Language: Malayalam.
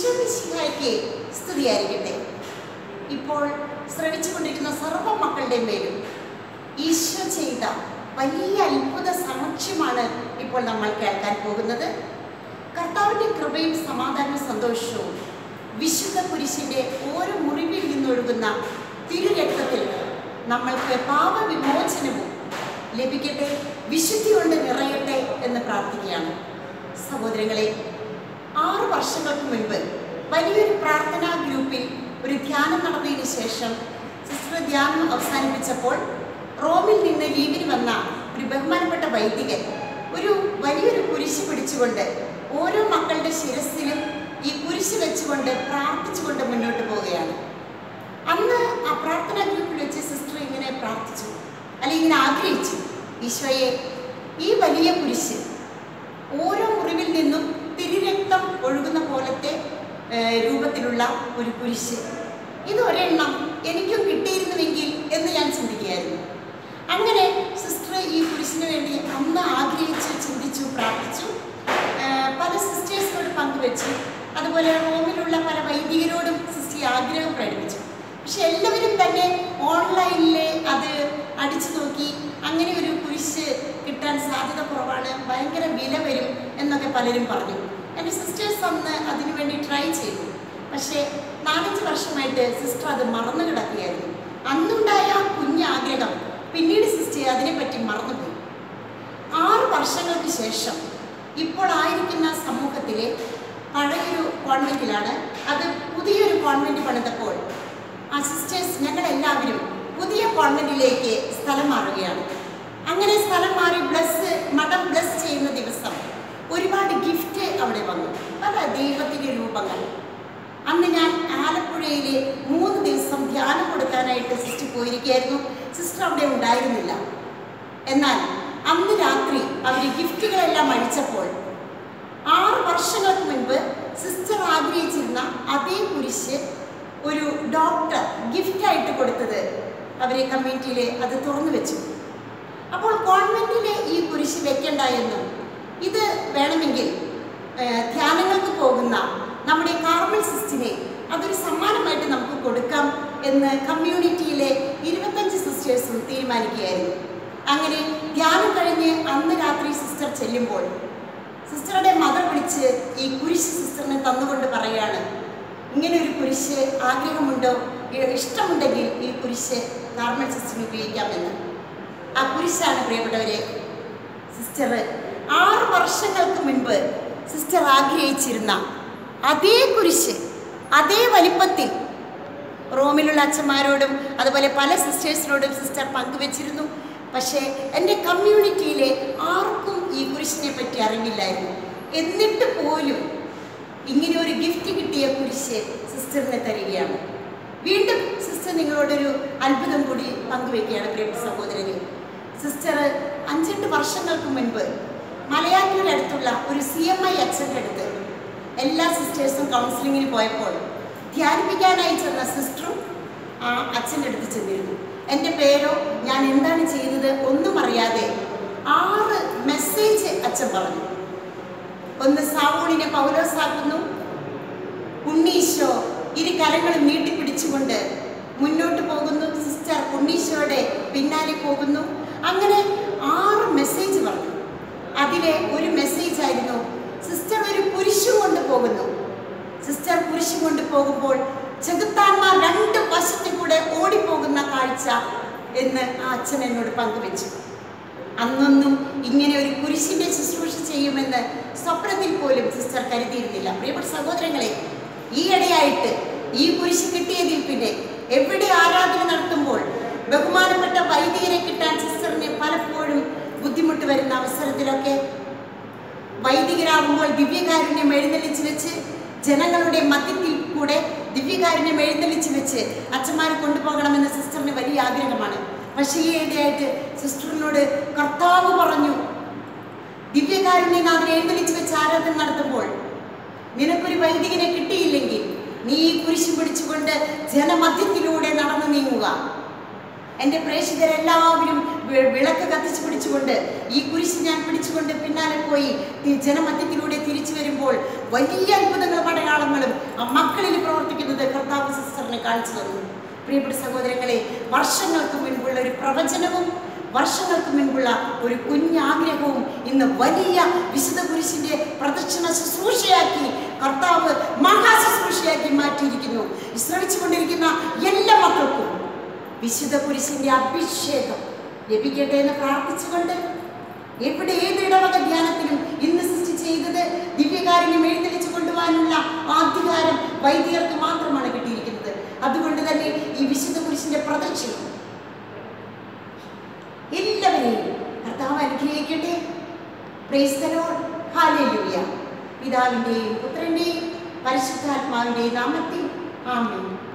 ഈശ്വരശിഹായ്ക്ക് സ്തുതിയായിരിക്കട്ടെ ഇപ്പോൾ ശ്രമിച്ചുകൊണ്ടിരിക്കുന്ന സർവ്വ മക്കളുടെ മേലും ഈശോ ചെയ്ത വലിയ അത്ഭുത സാക്ഷ്യമാണ് ഇപ്പോൾ നമ്മൾ കേൾക്കാൻ പോകുന്നത് കർത്താവിൻ്റെ കൃപയും സമാധാനവും സന്തോഷവും വിശുദ്ധ കുരിശിൻ്റെ ഓരോ മുറിവിൽ നിന്നൊഴുകുന്ന തിരുരക്തത്തിൽ നമ്മൾക്ക് പാപവിമോചനവും ലഭിക്കട്ടെ വിശുദ്ധി കൊണ്ട് നിറയട്ടെ എന്ന് പ്രാർത്ഥിക്കുകയാണ് സഹോദരങ്ങളെ ആറ് വർഷങ്ങൾക്ക് മുൻപ് വലിയൊരു പ്രാർത്ഥനാ ഗ്രൂപ്പിൽ ഒരു ധ്യാനം നടന്നതിന് ശേഷം സിസ്റ്റർ ധ്യാനം അവസാനിപ്പിച്ചപ്പോൾ റോമിൽ നിന്ന് ലീവിന് വന്ന ഒരു ബഹുമാനപ്പെട്ട വൈദികൻ ഒരു വലിയൊരു കുരിശ് പിടിച്ചുകൊണ്ട് ഓരോ മക്കളുടെ ശിരസിലും ഈ കുരിശ് വെച്ചുകൊണ്ട് പ്രാർത്ഥിച്ചുകൊണ്ട് മുന്നോട്ട് പോവുകയാണ് അന്ന് ആ പ്രാർത്ഥനാ ഗ്രൂപ്പിൽ വെച്ച് സിസ്റ്റർ ഇങ്ങനെ പ്രാർത്ഥിച്ചു അല്ലെങ്കിൽ ഇങ്ങനെ ആഗ്രഹിച്ചു ഈശോയെ ഈ വലിയ കുരിശ് ഓരോ മുറിവിൽ നിന്നും തിരുരക്തം ഒഴുകുന്ന പോലത്തെ ഏഹ്, രൂപത്തിലുള്ള ഒരു കുരിശ് ഇത് ഒരെണ്ണം എനിക്കും കിട്ടിയിരുന്നുവെങ്കിൽ എന്ന് ഞാൻ ചിന്തിക്കുകയായിരുന്നു അങ്ങനെ സിസ്റ്റർ ഈ കുരിശിന് വേണ്ടി അന്ന് ആഗ്രഹിച്ചു ചിന്തിച്ചു പ്രാർത്ഥിച്ചു ഏഹ്, പല സിസ്റ്റേഴ്സിനോട് പങ്കുവെച്ചു അതുപോലെ റോമിലുള്ള പല വൈദികരോടും സിസ്റ്റർ ഈ ആഗ്രഹം പ്രകടിപ്പിച്ചു പക്ഷെ എല്ലാവരും തന്നെ ഓൺലൈനിൽ അത് അടിച്ചു നോക്കി അങ്ങനെ ഒരു കുരിശ് കിട്ടാൻ സാധ്യത കുറവാണ് ഭയങ്കര വില വരും എന്നൊക്കെ പലരും പറഞ്ഞു എൻ്റെ സിസ്റ്റേഴ്സ് അന്ന് അതിനു വേണ്ടി ട്രൈ ചെയ്തു പക്ഷേ നാലഞ്ച് വർഷമായിട്ട് സിസ്റ്റർ അത് മറന്നു കിടക്കുകയായിരുന്നു അന്നുണ്ടായ ആ കുഞ്ഞ് ആഗ്രഹം പിന്നീട് സിസ്റ്റർ അതിനെപ്പറ്റി മറന്നുപോയി ആറ് വർഷങ്ങൾക്ക് ശേഷം ഇപ്പോൾ ആയിരിക്കുന്ന സമൂഹത്തിലെ പഴയൊരു കോൺവെന്റിലാണ് അത് പുതിയൊരു കോൺവെന്റ് പണിതപ്പോൾ ആ സിസ്റ്റേഴ്സ് ഞങ്ങളെല്ലാവരും പുതിയ കോൺവെന്റിലേക്ക് സ്ഥലം മാറുകയാണ് അങ്ങനെ സ്ഥലം മാറി ബ്ലസ് മഠം ബ്ലസ് ചെയ്യുന്ന ദിവസം ഒരുപാട് ഗിഫ്റ്റ് അവിടെ വന്നു പല ദൈവത്തിൻ്റെ രൂപങ്ങൾ അന്ന് ഞാൻ ആലപ്പുഴയിൽ മൂന്ന് ദിവസം ധ്യാനം കൊടുക്കാനായിട്ട് സിസ്റ്റർ പോയിരിക്കുകയായിരുന്നു സിസ്റ്റർ അവിടെ ഉണ്ടായിരുന്നില്ല എന്നാൽ അന്ന് രാത്രി അവർ ഗിഫ്റ്റുകളെല്ലാം അഴിച്ചപ്പോൾ ആറ് വർഷങ്ങൾക്ക് മുൻപ് സിസ്റ്റർ ആഗ്രഹിച്ചിരുന്ന അതേ കുരിശ് ഒരു ഡോക്ടർ ഗിഫ്റ്റായിട്ട് കൊടുത്തത് അവരെ കമ്മ്യൂണിറ്റിയിൽ അത് തുറന്നു വെച്ചു അപ്പോൾ കോൺവെന്റിലെ ഈ കുരിശ് വെക്കണ്ട എന്നും ഇത് വേണമെങ്കിൽ ഏഹ്, ധ്യാനങ്ങൾക്ക് പോകുന്ന നമ്മുടെ കാർമൽ സിസ്റ്റിനെ അതൊരു സമ്മാനമായിട്ട് നമുക്ക് കൊടുക്കാം എന്ന് കമ്മ്യൂണിറ്റിയിലെ ഇരുപത്തഞ്ച് സിസ്റ്റേഴ്സും തീരുമാനിക്കുകയായിരുന്നു അങ്ങനെ ധ്യാനം കഴിഞ്ഞ് അന്ന് രാത്രി സിസ്റ്റർ ചെല്ലുമ്പോൾ സിസ്റ്ററുടെ മദർ വിളിച്ച് ഈ കുരിശ് സിസ്റ്ററിനെ തന്നുകൊണ്ട് പറയാണ് ഇങ്ങനെ ഒരു കുരിശ് ആഗ്രഹമുണ്ടോ ഇ- ഇഷ്ടമുണ്ടെങ്കിൽ ഈ കുരിശ് കാർമൽ സിസ്റ്ററിന് ഉപയോഗിക്കാമെന്ന് ആ കുരിശാണ് പ്രിയപ്പെട്ടവരെ സിസ്റ്റർ ആറ് വർഷങ്ങൾക്ക് മുൻപ് സിസ്റ്റർ ആഗ്രഹിച്ചിരുന്ന അതേ കുരിശ് അതേ വലിപ്പത്തിൽ റോമിലുള്ള അച്ഛന്മാരോടും അതുപോലെ പല സിസ്റ്റേഴ്സിനോടും സിസ്റ്റർ പങ്കുവച്ചിരുന്നു പക്ഷേ എൻ്റെ കമ്മ്യൂണിറ്റിയിലെ ആർക്കും ഈ കുരിശിനെ പറ്റി അറിവില്ലായിരുന്നു എന്നിട്ട് പോലും ഇങ്ങനെ ഒരു ഗിഫ്റ്റ് കിട്ടിയ കുരിശ് സിസ്റ്ററിനെ തരികയാണ് വീണ്ടും സിസ്റ്റർ നിങ്ങളോടൊരു അത്ഭുതം കൂടി പങ്കുവെക്കുകയാണ് പ്രിയപ്പെട്ട സഹോദരനെ സിസ്റ്റർ അഞ്ചെട്ട് വർഷങ്ങൾക്ക് മുൻപ് മലയാറ്റൂർ അടുത്തുള്ള ഒരു സി എം ഐ അച്ഛൻ്റെ അടുത്ത് എല്ലാ സിസ്റ്റേഴ്സും കൗൺസിലിങ്ങിന് പോയപ്പോൾ ധ്യാനിപ്പിക്കാനായി ചെന്ന സിസ്റ്ററും ആ അച്ഛൻ്റെ അടുത്ത് ചെന്നിരുന്നു എൻ്റെ പേരോ ഞാൻ എന്താണ് ചെയ്യുന്നത് ഒന്നും അറിയാതെ ആറ് മെസ്സേജ് അച്ഛൻ പറഞ്ഞു ഒന്ന് സാവൂളിനെ പൗലോസാക്കുന്നു ഉണ്ണീശോ ഇരു കരങ്ങളും നീട്ടിപ്പിടിച്ചുകൊണ്ട് മുന്നോട്ട് പോകുന്നു സിസ്റ്റർ ഉണ്ണീശോയുടെ പിന്നാലെ പോകുന്നു അങ്ങനെ ആറ് മെസ്സേജ് പറഞ്ഞു അതിലെ ഒരു മെസ്സേജ് ആയിരുന്നു സിസ്റ്റർ ഒരു കുരിശും കൊണ്ട് പോകുന്നു സിസ്റ്റർ കുരിശും കൊണ്ട് പോകുമ്പോൾ ചെകുത്താന്മാർ രണ്ട് വശത്തിൽ കൂടെ ഓടിപ്പോകുന്ന കാഴ്ച എന്ന് ആ അച്ഛൻ എന്നോട് പങ്കുവെച്ചു അന്നൊന്നും ഇങ്ങനെ ഒരു കുരിശിന്റെ ശുശ്രൂഷ ചെയ്യുമെന്ന് സ്വപ്നത്തിൽ പോലും സിസ്റ്റർ കരുതിയിരുന്നില്ല പ്രിയപ്പെട്ട സഹോദരങ്ങളെ ഈയിടെയായിട്ട് ഈ കുരിശ് കിട്ടിയതിൽ പിന്നെ എവിടെ ആരാധന നടത്തുമ്പോൾ ബഹുമാനപ്പെട്ട വൈദികരെ കിട്ടാൻ സിസ്റ്ററിന് പലപ്പോഴും ബുദ്ധിമുട്ട് വരുന്ന അവസരത്തിലൊക്കെ വൈദികരാകുമ്പോൾ ദിവ്യകാരുണ്യം എഴുന്നള്ളിച്ച് വെച്ച് ജനങ്ങളുടെ മധ്യത്തിൽ കൂടെ ദിവ്യകാരുണ്യം എഴുന്നള്ളിച്ച് വെച്ച് അച്ഛന്മാരെ കൊണ്ടുപോകണമെന്ന് സിസ്റ്ററിന് വലിയ ആഗ്രഹമാണ് പക്ഷേ ഈ ഇടയായിട്ട് സിസ്റ്ററിനോട് കർത്താവ് പറഞ്ഞു ദിവ്യകാരുണ്യനാഥൻ എഴുന്നള്ളിച്ച് വെച്ച് ആരാധന നടത്തുമ്പോൾ നിനക്കൊരു വൈദികനെ കിട്ടിയില്ലെങ്കിൽ നീ ഈ കുരിശ് പിടിച്ചുകൊണ്ട് ജനമധ്യത്തിലൂടെ നടന്നു നീങ്ങുക എൻ്റെ പ്രേക്ഷിതരെല്ലാവരും വി- വിളക്ക് കത്തിച്ച് പിടിച്ചുകൊണ്ട് ഈ കുരിശ് ഞാൻ പിടിച്ചുകൊണ്ട് പിന്നാലെ പോയി ഈ ജനമധ്യത്തിലൂടെ തിരിച്ചു വരുമ്പോൾ വലിയ അത്ഭുതങ്ങളും അടയാളങ്ങളും കാണിച്ചു തന്നു പ്രിയപ്പെട്ട സഹോദരങ്ങളെ വർഷങ്ങൾക്ക് മുൻപുള്ള ഒരു പ്രവചനവും വർഷങ്ങൾക്ക് മുൻപുള്ള ഒരു കുഞ്ഞാഗ്രഹവും ഇന്ന് വലിയ വിശുദ്ധ കുരിശിന്റെ പ്രദക്ഷിണ ശുശ്രൂഷയാക്കി കർത്താവ് മഹാശുശ്രൂഷയാക്കി മാറ്റിയിരിക്കുന്നു ശ്രമിച്ചുകൊണ്ടിരിക്കുന്ന എല്ലാ മക്കൾക്കും വിശുദ്ധ കുരിശിന്റെ അഭിഷേകം ലഭിക്കട്ടെ എന്ന് പ്രാർത്ഥിച്ചുകൊണ്ട് എവിടെ ഏത് ഇടവക ധ്യാനത്തിലും ഇന്ന് സൃഷ്ടി ചെയ്തത് ദിവ്യകാരുണ്യം എഴുന്നള്ളിച്ചു കൊണ്ടുപോകാനുള്ള അധികാരം വൈദികർക്ക് മാത്രമാണ് കിട്ടിയിരിക്കുന്നത് അതുകൊണ്ട് തന്നെ ഈ വിശുദ്ധ കുരിശിന്റെ പ്രദക്ഷിണം എല്ലാവരെയും കർത്താവ് അനുഗ്രഹിക്കട്ടെ പ്രൈസ് ദ ലോർഡ് ഹാലേലൂയ പിതാവിൻ്റെയും പുത്രൻ്റെയും പരിശുദ്ധാത്മാവിൻ്റെയും നാമത്തിൽ ആമേൻ